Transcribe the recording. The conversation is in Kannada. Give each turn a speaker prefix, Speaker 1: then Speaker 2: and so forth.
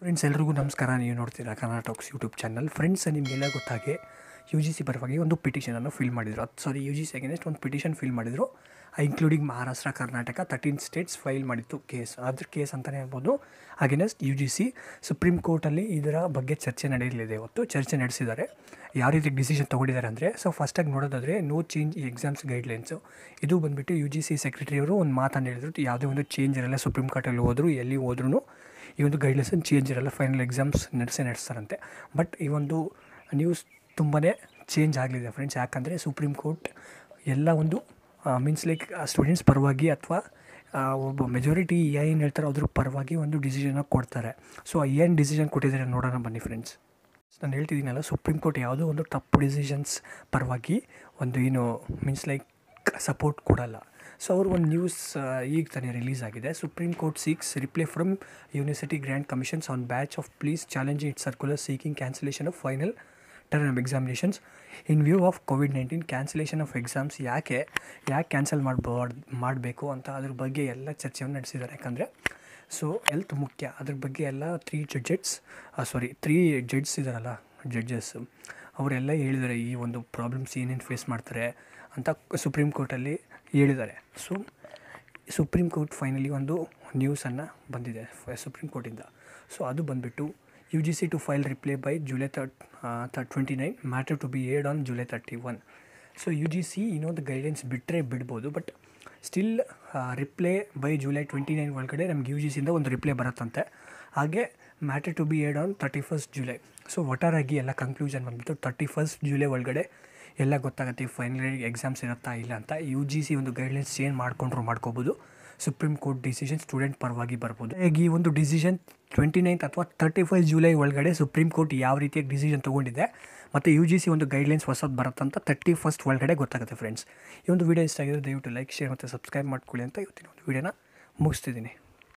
Speaker 1: ಫ್ರೆಂಡ್ಸ್ ಎಲ್ರಿಗೂ ನಮಸ್ಕಾರ ನೀವು ನೋಡ್ತೀರಾ Kannada talks YouTube channel friends ನಿಮಗೆಲ್ಲ ಗೊತ್ತಾಗೆ ಯು ಜಿ ಸಿ ಪರವಾಗಿ ಒಂದು ಪಿಟಿಷನನ್ನು ಫಿಲ್ ಮಾಡಿದ್ರು ಅದು sorry U G C against ಒಂದು ಪಿಟಿಷನ್ ಫಿಲ್ ಮಾಡಿದರು including Maharashtra Karnataka thirteen states file ಮಾಡಿತ್ತು ಕೇಸ್ ಅದ್ರ ಕೇಸ್ ಅಂತಲೇ ಹೇಳ್ಬೋದು against U G C supreme ಕೋರ್ಟಲ್ಲಿ ಇದರ ಬಗ್ಗೆ ಚರ್ಚೆ ನಡೆಯಲಿದೆ ಇವತ್ತು ಚರ್ಚೆ ನಡೆಸಿದ್ದಾರೆ ಯಾವ ರೀತಿ ಡಿಸಿಷನ್ ತೊಗೊಂಡಿದ್ದಾರೆ ಅಂದರೆ ಸೊ ಫಸ್ಟಾಗಿ ನೋಡೋದಾದರೆ ನೋ ಚೇಂಜ್ ಈ ಎಕ್ಸಾಮ್ಸ್ ಗೈಡ್ಲೈನ್ಸು ಇದು ಬಂದುಬಿಟ್ಟು ಯು ಜಿ ಸಿ ಸೆಕ್ರೆಟರಿಯವರು ಒಂದು ಮಾತನ್ನು ಹೇಳಿದ್ರು ಯಾವುದೇ ಒಂದು ಚೇಂಜ್ ಇರಲ್ಲ ಸುಪ್ರೀಂ ಕೋರ್ಟಲ್ಲಿ ಹೋದ್ರು ಎಲ್ಲಿ ಹೋದ್ರೂ ಈ ಒಂದು ಗೈಡ್ಲೈನ್ಸನ್ನು ಚೇಂಜ್ ಇರಲ್ಲ ಫೈನಲ್ ಎಕ್ಸಾಮ್ಸ್ ನಡೆಸೇ ನಡೆಸ್ತಾರಂತೆ ಬಟ್ ಈ ಒಂದು ನ್ಯೂಸ್ ತುಂಬಾ ಚೇಂಜ್ ಆಗಲಿದೆ ಫ್ರೆಂಡ್ಸ್ ಯಾಕಂದರೆ ಸುಪ್ರೀಂ ಕೋರ್ಟ್ ಎಲ್ಲ ಒಂದು ಮೀನ್ಸ್ ಲೈಕ್ ಸ್ಟೂಡೆಂಟ್ಸ್ ಪರವಾಗಿ ಅಥವಾ ಒಬ್ಬ ಮೆಜಾರಿಟಿ ಏನು ಹೇಳ್ತಾರೋ ಅದ್ರ ಪರವಾಗಿ ಒಂದು ಡಿಸಿಷನ್ನ ಕೊಡ್ತಾರೆ ಸೊ ಏನು ಡಿಸಿಷನ್ ಕೊಟ್ಟಿದ್ದಾರೆ ನೋಡೋಣ ಬನ್ನಿ ಫ್ರೆಂಡ್ಸ್ ನಾನು ಹೇಳ್ತಿದ್ದೀನಲ್ಲ ಸುಪ್ರೀಂ ಕೋರ್ಟ್ ಯಾವುದೋ ಒಂದು ತಪ್ಪು ಡಿಸಿಷನ್ಸ್ ಪರವಾಗಿ ಒಂದು ಏನು ಮೀನ್ಸ್ ಲೈಕ್ ಸಪೋರ್ಟ್ ಕೊಡಲ್ಲ ಸೊ ಅವರು ಒಂದು ನ್ಯೂಸ್ ಈಗ ತಾನೇ ರಿಲೀಸ್ ಆಗಿದೆ supreme court seeks reply from university grand commissions on batch of pleas challenge it circular seeking cancellation of final term of examinations in view of COVID nineteen cancellation of exams ಯಾಕೆ ಯಾಕೆ ಕ್ಯಾನ್ಸಲ್ ಮಾಡ್ಬಾರ್ದು ಮಾಡಬೇಕು ಅಂತ ಅದ್ರ ಬಗ್ಗೆ ಎಲ್ಲ ಚರ್ಚೆಯನ್ನು ನಡೆಸಿದ್ದಾರೆ ಯಾಕಂದರೆ ಸೊ ಹೆಲ್ತ್ ಮುಖ್ಯ ಅದ್ರ ಬಗ್ಗೆ ಎಲ್ಲ ತ್ರೀ ಜಡ್ಜೆಟ್ಸ್ ಸಾರಿ ತ್ರೀ ಜಡ್ಜ್ ಇದ್ದಾರಲ್ಲ ಜಡ್ಜಸ್ ಅವರೆಲ್ಲ ಹೇಳಿದ್ದಾರೆ ಈ ಒಂದು ಪ್ರಾಬ್ಲಮ್ಸ್ ಏನೇನು ಫೇಸ್ ಮಾಡ್ತಾರೆ ಅಂತ ಸುಪ್ರೀಂ ಕೋರ್ಟಲ್ಲಿ ಹೇಳಿದ್ದಾರೆ ಸೊ ಸುಪ್ರೀಂ ಕೋರ್ಟ್ ಫೈನಲಿ ಒಂದು ನ್ಯೂಸನ್ನು ಬಂದಿದೆ ಸುಪ್ರೀಂ ಕೋರ್ಟಿಂದ ಸೊ ಅದು ಬಂದುಬಿಟ್ಟು U G C to file reply by July thirty thirty twenty nine matter to be heard on July thirty one so U G C ಇನ್ನೊಂದು ಗೈಡೆನ್ಸ್ ಬಿಟ್ಟರೆ ಬಿಡ್ಬೋದು but still reply by July twenty nine ಒಳಗಡೆ ನಮ್ಗೆ ಯು ಜಿ ಸಿಯಿಂದ ಒಂದು ರಿಪ್ಲೈ ಬರುತ್ತಂತೆ ಹಾಗೆ matter to be heard on thirty first July so ಒಟ್ಟಾರಾಗಿ ಎಲ್ಲ ಕನ್ಕ್ಲೂಷನ್ ಬಂದ್ಬಿಟ್ಟು ತರ್ಟಿ ಫಸ್ಟ್ ಜುಲೈ ಒಳಗಡೆ ಎಲ್ಲ ಗೊತ್ತಾಗುತ್ತೆ ಫೈನಲ್ ಎಕ್ಸಾಮ್ಸ್ ಇರುತ್ತಾ ಇಲ್ಲ ಅಂತ ಯು ಜಿ ಸಿ ಒಂದು ಗೈಡ್ಲೈನ್ಸ್ ಚೇಂಜ್ ಮಾಡ್ಕೊಂಡ್ರು ಮಾಡ್ಕೋಬೋದು ಸುಪ್ರೀಂ ಕೋರ್ಟ್ ಡಿಸಿಷನ್ ಸ್ಟೂಡೆಂಟ್ ಪರವಾಗಿ ಬರ್ಬೋದು ಹಾಗೆ ಈ ಒಂದು ಡಿಸಿಷನ್ ಟ್ವೆಂಟಿ ನೈನ್ತ್ ಅಥವಾ ತರ್ಟಿ ಫೈವ್ ಜುಲೈ ಒಳಗಡೆ ಸುಪ್ರೀಂ ಕೋರ್ಟ್ ಯಾವ ರೀತಿಯಾಗಿ ಡಿಸಿಷನ್ ತೊಗೊಂಡಿದೆ ಮತ್ತು ಯು ಜಿ ಸಿ ಒಂದು ಗೈಡ್ಲೈನ್ಸ್ ಹೊಸದು ಬರುತ್ತಂತ ತರ್ಟಿ ಫಸ್ಟ್ ಒಳಗಡೆ ಗೊತ್ತಾಗುತ್ತೆ ಫ್ರೆಂಡ್ಸ್ ಈ ಒಂದು ವೀಡಿಯೋ ಇಷ್ಟ ಆಗಿದ್ರೆ ದಯವಿಟ್ಟು ಲೈಕ್ ಶೇರ್ ಮತ್ತು ಸಬ್ಸ್ಕ್ರೈಬ್ ಮಾಡ್ಕೊಳ್ಳಿ ಅಂತ ಇವತ್ತಿನ ಒಂದು ವೀಡಿಯೋನ ಮುಗಿಸ್ತಿದ್ದೀನಿ